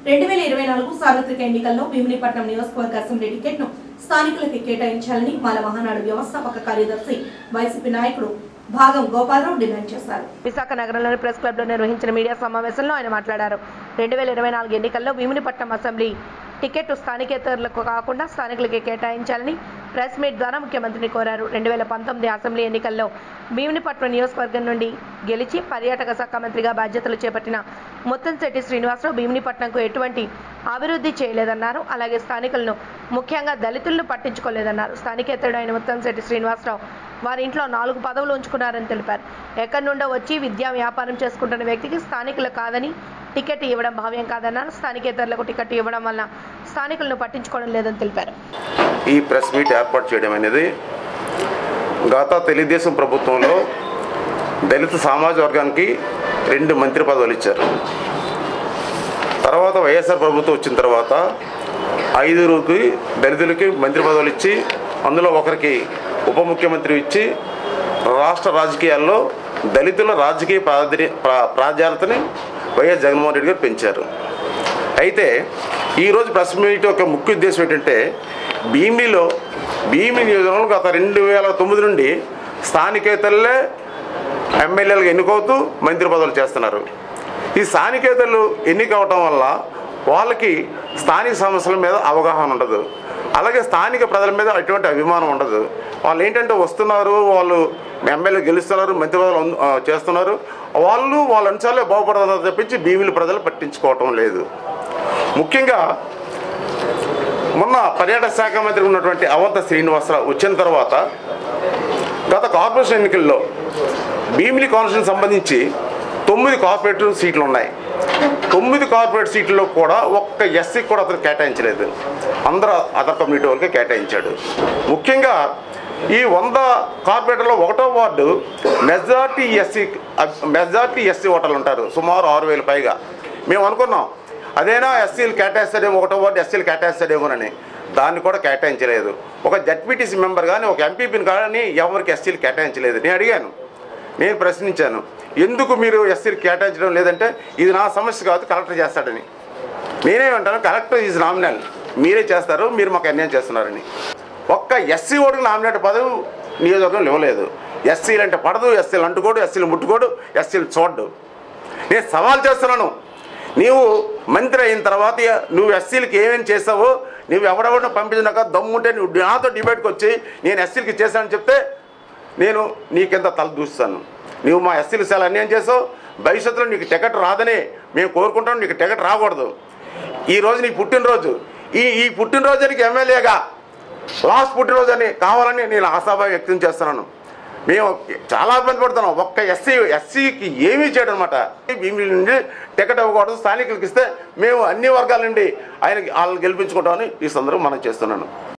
రెండు వేల ఇరవై నాలుగు సార్వత్రిక ఎన్నికల్లో భీమినిపట్నం నియోజకవర్గ అసెంబ్లీ టికెట్ ను స్థానికులకి కేటాయించాలని మాల మహానాడు వ్యవస్థాపక కార్యదర్శి వైసీపీ నాయకుడు భాగం గోపాలరావు డిమాండ్ చేశారు విశాఖ నగరంలోని ప్రెస్ క్లబ్లో నిర్వహించిన మీడియా సమావేశంలో ఆయన మాట్లాడారు రెండు వేల ఇరవై నాలుగు ఎన్నికల్లో భీమునిపట్నం అసెంబ్లీ టికెట్ స్థానికేతరులకు కాకుండా స్థానికులకి కేటాయించాలని ప్రెస్ మీట్ ద్వారా ముఖ్యమంత్రిని కోరారు రెండు వేల పంతొమ్మిది అసెంబ్లీ ఎన్నికల్లో భీమునిపట్నం నియోజకవర్గం నుండి గెలిచి పర్యాటక శాఖ మంత్రిగా బాధ్యతలు చేపట్టిన ముత్తంశెట్టి శ్రీనివాసరావు భీమునిపట్నంకు ఎటువంటి అభివృద్ధి చేయలేదన్నారు అలాగే స్థానికులను ముఖ్యంగా దళితులను పట్టించుకోలేదన్నారు స్థానికేతరుడు అయిన ముత్తంశెట్టి శ్రీనివాసరావు వారి ఇంట్లో నాలుగు పదవులు ఉంచుకున్నారని తెలిపారు ఎక్కడి నుండో వచ్చి విద్యా వ్యాపారం చేసుకుంటున్న వ్యక్తికి స్థానికులు కాదని టికెట్ ఇవ్వడం భావ్యం కాదన్నారు స్థానికేతరులకు టికెట్ ఇవ్వడం వల్ల స్థానికులను పట్టించుకోవడం లేదని తెలిపారు ఈ ప్రెస్ మీట్ ఏర్పాటు చేయడం అనేది గత తెలుగుదేశం ప్రభుత్వంలో దళిత సామాజిక వర్గానికి రెండు మంత్రి పదవులు ఇచ్చారు తర్వాత వైఎస్ఆర్ ప్రభుత్వం వచ్చిన తర్వాత ఐదుగురికి దళితులకి మంత్రి పదవులు ఇచ్చి అందులో ఒకరికి ఉప ముఖ్యమంత్రి ఇచ్చి రాష్ట్ర రాజకీయాల్లో దళితుల రాజకీయ ప్రాధాన్య ప్రా- ప్రాధాన్యతని వైఎస్ జగన్మోహన్ రెడ్డి గారు పెంచారు అయితే ఈరోజు ప్రెస్ మీట్ యొక్క ముఖ్య ఉద్దేశం ఏంటంటే భీమిలిలో భీమి నియోజకవర్గంలో గత రెండు వేల తొమ్మిది నుండి స్థానికేతరులే ఎమ్మెల్యేలుగా ఎన్నుకవుతూ మంత్రి పదవులు చేస్తున్నారు ఈ స్థానికేతరులు ఎన్నిక అవటం వల్ల వాళ్ళకి స్థానిక సమస్యల మీద అవగాహన ఉండదు అలాగే స్థానిక ప్రజల మీద ఎటువంటి అభిమానం ఉండదు వాళ్ళు ఏంటంటే వస్తున్నారు వాళ్ళు ఎమ్మెల్యే గెలుస్తున్నారు మంత్రి పదవులు అందు- ఆ, చేస్తున్నారు వాళ్ళు వాళ్ళ అంశాలే బాగుపడతారు తప్పించి భీమిలి ప్రజలు పట్టించుకోవటం లేదు ముఖ్యంగా మొన్న పర్యాటక శాఖ మంత్రి ఉన్నటువంటి అవంత శ్రీనివాసరావు వచ్చిన తర్వాత గత కార్పొరేషన్ ఎన్నికల్లో భీమిలి కాన్స్టిట్యూషన్ సంబంధించి తొమ్మిది కార్పొరేటర్ సీట్లు ఉన్నాయి తొమ్మిది కార్పొరేట్ సీట్లలో కూడా ఒక్క ఎస్సీకి కూడా అతను కేటాయించలేదు అందరూ అదర్ కమ్యూనిటీ వాళ్ళకే కేటాయించాడు ముఖ్యంగా ఈ వంద కార్పొరేటర్లో ఒకటో ward majority SC majority SC ఓటర్లు ఉంటారు సుమారు ఆరు వేల పైగా మేము అనుకున్నాం అదేనా ఎస్సీలు కేటాయిస్తాడేమో ఒకటో వార్డు ఎస్సీలు కేటాయిస్తాడేమోనని దాన్ని కూడా కేటాయించలేదు ఒక జడ్పీటీసీ మెంబర్ కానీ ఒక ఎంపీపీని కానీ ఎవరికి ఎస్సీలు కేటాయించలేదు నేను అడిగాను నేను ప్రశ్నించాను ఎందుకు మీరు ఎస్సీలు కేటాయించడం లేదంటే ఇది నా సమస్య కాదు కలెక్టర్ చేస్తాడని నేనేమంటాను కలెక్టర్ ఈజ్ నామినల్ మీరే చేస్తారు మీరు మాకు అన్యాయం చేస్తున్నారని ఒక్క ఎస్సీ ఓడికి నామినేట్ పదవి నియోజకవర్గం ఇవ్వలేదు ఎస్సీలు అంటే పడదు ఎస్సీలు అంటుకోడు ఎస్సీలు ముట్టుకోడు ఎస్సీలు చూడ్డు నేను సవాల్ చేస్తున్నాను నీవు మంత్రి అయిన తర్వాత నువ్వు ఎస్సీలకి ఏమేమి చేసావో నువ్వు ఎవడెవడో పంపించినాక దమ్ముంటే నువ్వు నాతో డిబేట్కి వచ్చి నేను ఎస్సీలకి చేశానని చెప్తే నేను నీకింత తల దూస్తాను నువ్వు మా ఎస్సీలు చాలా అన్యాయం చేసావు భవిష్యత్తులో నీకు టికెట్ రాదని మేము కోరుకుంటాం నీకు టికెట్ రాకూడదు ఈ రోజు నీ పుట్టినరోజు ఈ ఈ పుట్టినరోజునికి ఎమ్మెల్యేగా లాస్ట్ పుట్టినరోజు అని కావాలని నేను ఆశాభావం వ్యక్తం చేస్తున్నాను మేము చాలా ఇబ్బంది పడుతున్నాం ఒక్క ఎస్సీ ఎస్సీకి ఏమీ చేయడం అనమాట భీమిలి నుండి టికెట్ ఇవ్వకూడదు స్థానికులకు ఇస్తే మేము అన్ని వర్గాల నుండి ఆయనకి వాళ్ళని గెలిపించుకుంటామని ఈ సందర్భం మనం చేస్తున్నాను